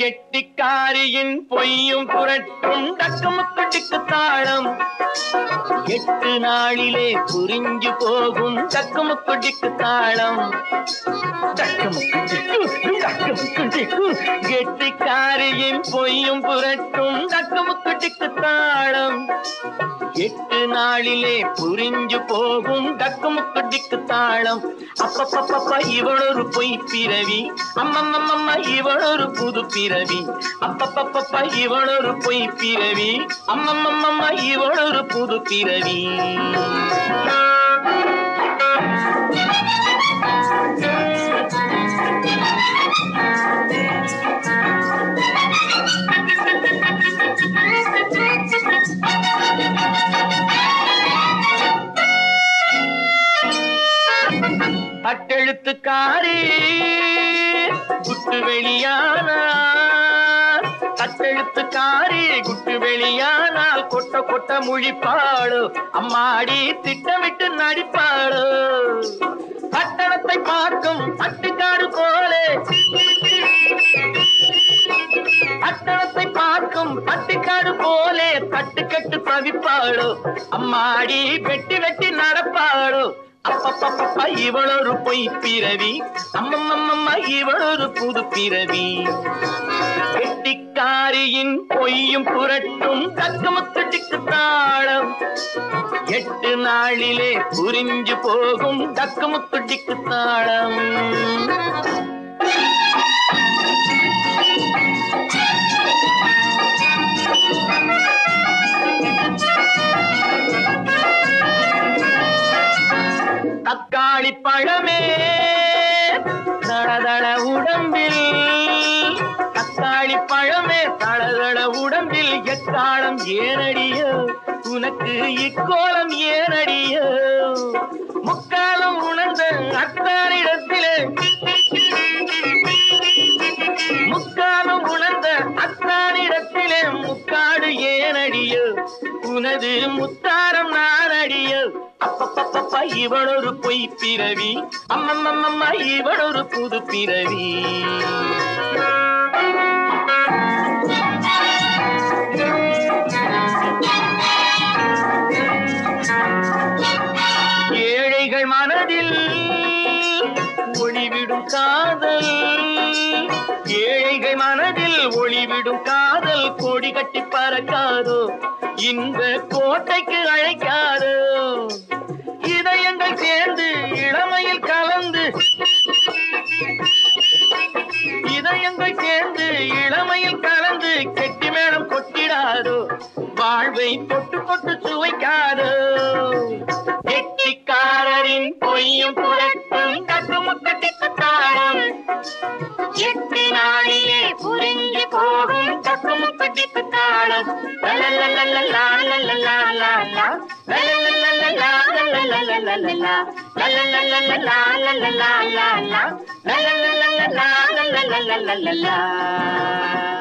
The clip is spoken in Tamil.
கெட்டிக்காரியின் பொய்யும் புரட்டும் டக்குமுக்கு டிக்கு தாளம் எட்டு நாளிலே புரிஞ்சு போகும் டக்குமுக்கு டிக்கு தாளம் டக்குமுக்கு டிக்கு டக்குமுக்கு டிக்கு கெட்டிக்காரியின் பொய்யும் புரட்டும் டக்குமுக்கு டிக்கு தாளம் எட்டு நாளிலே புரிஞ்சு போகும் டக்குமுக்கு டிக்கு தாளம் அப்பப்பப்பப்ப இவளொரு பொய் பிறவி அம்மம்மம்மம்ம இவளொரு புது பிறவி அப்பப்பப்பப்ப இவளொரு பொய் பிறவி அம்மம்மம்மம்ம இவளொரு புது பிறவி அட்டெழுத்துக்காரி குட்டு வெளியானால் அட்டெழுத்துக்காரி குட்டு வெளியானால் கொட்ட கொட்ட முழிப்பாளோ அம்மாடி திட்டமிட்டு நடிப்பாளோ பட்டணத்தை பார்க்கும் பட்டுக்காடு போலே பட்டணத்தை பார்க்கும் பட்டுக்காடு போலே தட்டுக்கட்டு தவிப்பாளோ அம்மாடி வெட்டி வெட்டி நடப்பாளோ அப்பப்பப்பப்ப இவளொரு பொய் பிறவி அம்மம்மம்மம்ம இவளொரு புது பிறவி கெட்டிக்காரியின் பொய்யும் புரட்டும் தக்கமுக்கு டிக்கு தாளம் எட்டு நாளிலே புரிஞ்சு போகும் தக்கமுக்கு டிக்கு தாளம் தக்காளி பழமே தளதள உடம்பில் தக்காளி பழமே தளதள உடம்பில் எக்காலம் ஏனடியோ உனக்கு இக்கோலம் ஏனடியோ முக்காலம் உணர்ந்த அத்தாரிடத்திலே முக்காலம் உணர்ந்த அத்தானிடத்திலே முக்காடு ஏனடியோ உனது முத்தாரம் நானடியோ அப்பப்பப்பப்ப இவளொரு பொய் பிறவி அம்மம்மம்மம்ம இவளொரு புது பிறவி ஏழைகள் மனதில் ஒளிவிடும் காதல் ஏழைகள் மனதில் ஒளிவிடும் காதல் கொடி கட்டி பறக்காதோ இந்த கோட்டைக்கு அழைக்காதோ இதயங்கள் சேர்ந்து இளமையில் கலந்து இதயங்கள் சேர்ந்து இளமையில் கலந்து கெட்டி மேளம் கொட்டிடாதோ வாழ்வை தொட்டு தொட்டு சுவைக்காதோ கெட்டிக்காரரின் பொய்யும் புரட்டும் கட்டுமுக்கட்டிக்கு தாளம் எட்டு நாளிலே புரிஞ்சு போகும் கட்டுமுக்கட்டிக்கு தாளம் லலலலலலா, லலலலலலா, லலலலலலா, லலலலலலா, லலலலலலா, லலலலலலா, லலலலலலா, லலலலலலா.